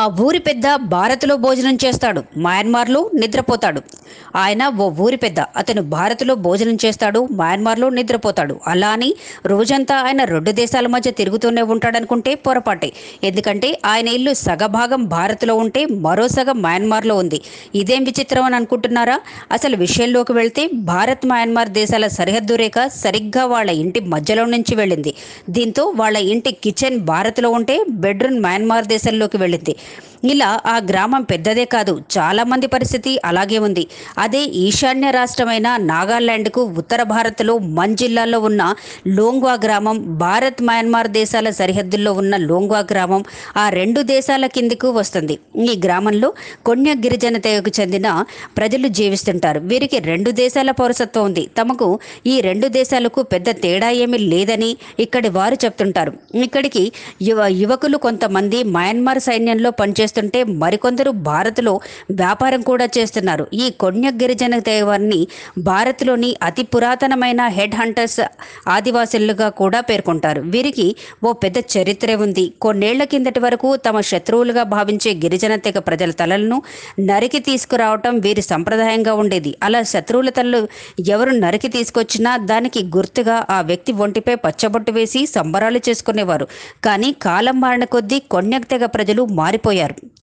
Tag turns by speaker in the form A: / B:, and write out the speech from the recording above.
A: ఊరి పెద్ద భారత్లో భోజనం చేస్తాడు మయన్మార్లో నిద్రపోతాడు ఆయన ఓ ఊరి పెద్ద అతను భారత్లో భోజనం చేస్తాడు మయన్మార్లో నిద్రపోతాడు అలా అని రోజంతా ఆయన రెండు దేశాల మధ్య తిరుగుతూనే ఉంటాడనుకుంటే పొరపాటే ఎందుకంటే ఆయన ఇల్లు సగభాగం భారత్లో ఉంటే మరో సగం మయన్మార్లో ఉంది ఇదేం విచిత్రం అని అనుకుంటున్నారా అసలు విషయంలోకి వెళ్తే భారత్ మయన్మార్ దేశాల సరిహద్దు రేఖ సరిగ్గా వాళ్ళ ఇంటి మధ్యలో నుంచి వెళ్ళింది దీంతో వాళ్ళ ఇంటి కిచెన్ భారత్లో ఉంటే బెడ్రూమ్ మయన్మార్ దేశంలోకి వెళ్ళింది ఇలా ఆ గ్రామం పెద్దదే కాదు చాలా మంది పరిస్థితి అలాగే ఉంది అదే ఈశాన్య రాష్ట్రమైన నాగాలాండ్కు ఉత్తర భారత్లో మన్ జిల్లాలో ఉన్న లోంగ్వా గ్రామం భారత్ మయన్మార్ దేశాల సరిహద్దుల్లో ఉన్న లోంగ్వా గ్రామం ఆ రెండు దేశాల కిందకు వస్తుంది ఈ గ్రామంలో కొన్య గిరిజన తెగకు చెందిన ప్రజలు జీవిస్తుంటారు వీరికి రెండు దేశాల పౌరసత్వం ఉంది తమకు ఈ రెండు దేశాలకు పెద్ద తేడా ఏమీ లేదని ఇక్కడి వారు చెప్తుంటారు ఇక్కడికి యువ యువకులు కొంతమంది మయన్మార్ సైన్యంలో పనిచేస్తుంటే మరికొందరు భారత్లో వ్యాపారం కూడా చేస్తున్నారు ఈ కొన్య గిరిజన దేవాన్ని భారత్లోని అతి పురాతనమైన హెడ్ హంటర్స్ ఆదివాసులుగా కూడా పేర్కొంటారు వీరికి ఓ పెద్ద చరిత్ర ఉంది కొన్నేళ్ల కిందటి వరకు తమ శత్రువులుగా భావించే గిరిజన తెగ ప్రజల తలలను నరికి తీసుకురావటం వీరి సంప్రదాయంగా ఉండేది అలా శత్రువుల తలలు ఎవరు నరికి తీసుకొచ్చినా దానికి గుర్తుగా ఆ వ్యక్తి ఒంటిపై పచ్చబొట్టు వేసి సంబరాలు చేసుకునేవారు కానీ కాలం మారిన కొద్దీ కొన్యక్ తెగ ప్రజలు మారిపోయారు